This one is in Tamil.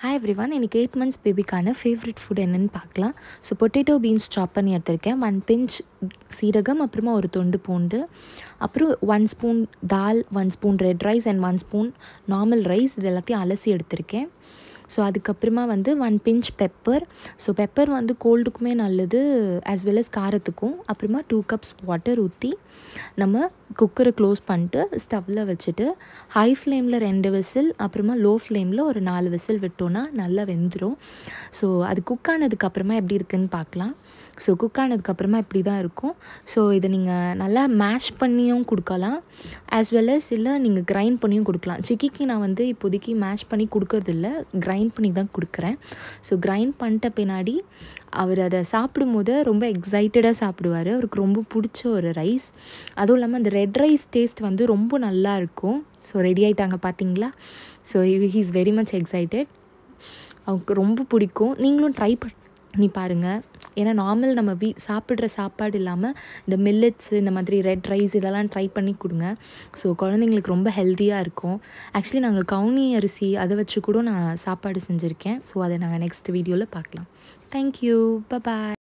ஹாய் எவ்ரி ஒன் எனக்கு எயிட் மந்த்ஸ் பேபிக்கான ஃபேவரட் ஃபுட் என்னென்னு பார்க்கலாம் ஸோ பொட்டேட்டோ பீன்ஸ் சாப் பண்ணி எடுத்திருக்கேன் ஒன் பிஞ்ச் சீரகம் அப்புறமா ஒரு தொண்டு பூண்டு அப்புறம் one spoon dal one spoon red rice and one spoon normal rice இது எல்லாத்தையும் அலசி எடுத்திருக்கேன் ஸோ அதுக்கப்புறமா வந்து one pinch pepper so pepper வந்து கோல்டுக்குமே நல்லது ஆஸ் வெல் அஸ் காரத்துக்கும் அப்புறமா டூ கப்ஸ் வாட்டர் ஊற்றி நம்ம குக்கரை க்ளோஸ் பண்ணிட்டு ஸ்டவ்வில் வச்சுட்டு ஹை ஃப்ளேமில் ரெண்டு விசில் அப்புறமா லோ ஃப்ளேமில் ஒரு நாலு விசில் விட்டோன்னா நல்லா வெந்துடும் ஸோ அது குக் ஆனதுக்கப்புறமா எப்படி இருக்குன்னு பார்க்கலாம் ஸோ குக் ஆனதுக்கப்புறமா இப்படி தான் இருக்கும் ஸோ இதை நீங்கள் நல்லா மேஷ் பண்ணியும் கொடுக்கலாம் ஆஸ் வெல் அஸ் இல்லை நீங்கள் கிரைண்ட் பண்ணியும் கொடுக்கலாம் சிக்கிக்கு நான் வந்து இப்போதைக்கு மேஷ் பண்ணி கொடுக்கறதில்ல கிரைண்ட் பண்ணி தான் கொடுக்குறேன் ஸோ கிரைண்ட் பண்ணிட்ட பின்னாடி அவர் அதை சாப்பிடும்போது ரொம்ப எக்ஸைட்டடாக சாப்பிடுவார் அவருக்கு ரொம்ப பிடிச்ச ஒரு ரைஸ் அதுவும் இல்லாமல் அந்த ரெட் ரைஸ் டேஸ்ட் வந்து ரொம்ப நல்லா இருக்கும் ஸோ ரெடி ஆகிட்டாங்க பார்த்தீங்களா so he is very much excited அவருக்கு ரொம்ப பிடிக்கும் நீங்களும் ட்ரை பண்ணி பாருங்கள் ஏன்னா நார்மல் நம்ம வீ சாப்பிட்ற சாப்பாடு இல்லாமல் இந்த மில்லட்ஸ் இந்த மாதிரி ரெட் ரைஸ் இதெல்லாம் ட்ரை பண்ணி கொடுங்க ஸோ குழந்தைங்களுக்கு ரொம்ப ஹெல்த்தியாக இருக்கும் ஆக்சுவலி நாங்கள் கவுனி அரிசி அதை வச்சு கூட நான் சாப்பாடு செஞ்சுருக்கேன் ஸோ அதை நாங்கள் நெக்ஸ்ட் வீடியோவில் பார்க்கலாம் தேங்க்யூ பாய்